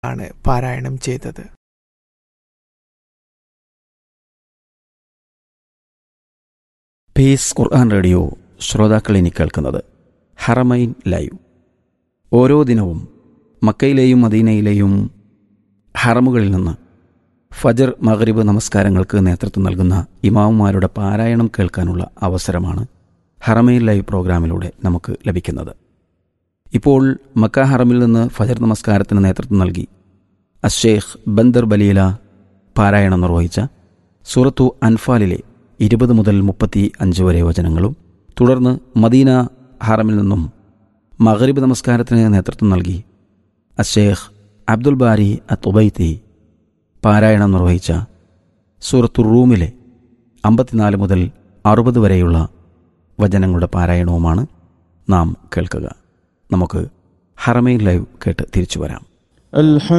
ആണ് പാരായണം ചെയ്തത് പീസ് ഖുർആൻ റേഡിയോ ശ്രോതാക്കൾ ഇനി കേൾക്കുന്നത് ഹറമൈൻ ലൈവ് ഓരോ ദിനവും മക്കയിലെയും മദീനയിലെയും ഹറമുകളിൽ നിന്ന് ഫജർ മഗ്രിബ് നമസ്കാരങ്ങൾക്ക് നേതൃത്വം നൽകുന്ന ഇമാമുമാരുടെ പാരായണം കേൾക്കാനുള്ള അവസരമാണ് ഹറമൈൻ ലൈവ് പ്രോഗ്രാമിലൂടെ നമുക്ക് ലഭിക്കുന്നത് ഇപ്പോൾ മക്ക ഹറമിൽ നിന്ന് ഫജർ നമസ്കാരത്തിന് നേതൃത്വം നൽകി അഷേഖ് ബന്ദർ ബലീല പാരായണം നിർവഹിച്ച സൂറത്തു അൻഫാലിലെ ഇരുപത് മുതൽ മുപ്പത്തി അഞ്ച് വരെ വചനങ്ങളും തുടർന്ന് മദീന ഹറമിൽ നിന്നും മഗ്രിബ് നമസ്കാരത്തിന് നേതൃത്വം നൽകി അഷേഖ് അബ്ദുൽ ബാരി അത്തുബൈത്തി പാരായണം നിർവഹിച്ച സൂറത്തു റൂമിലെ അമ്പത്തിനാല് മുതൽ അറുപത് വരെയുള്ള വചനങ്ങളുടെ പാരായണവുമാണ് നാം കേൾക്കുക നമുക്ക് ഹറമൈൻ ലൈവ് കേട്ട് തിരിച്ചു വരാം الحمد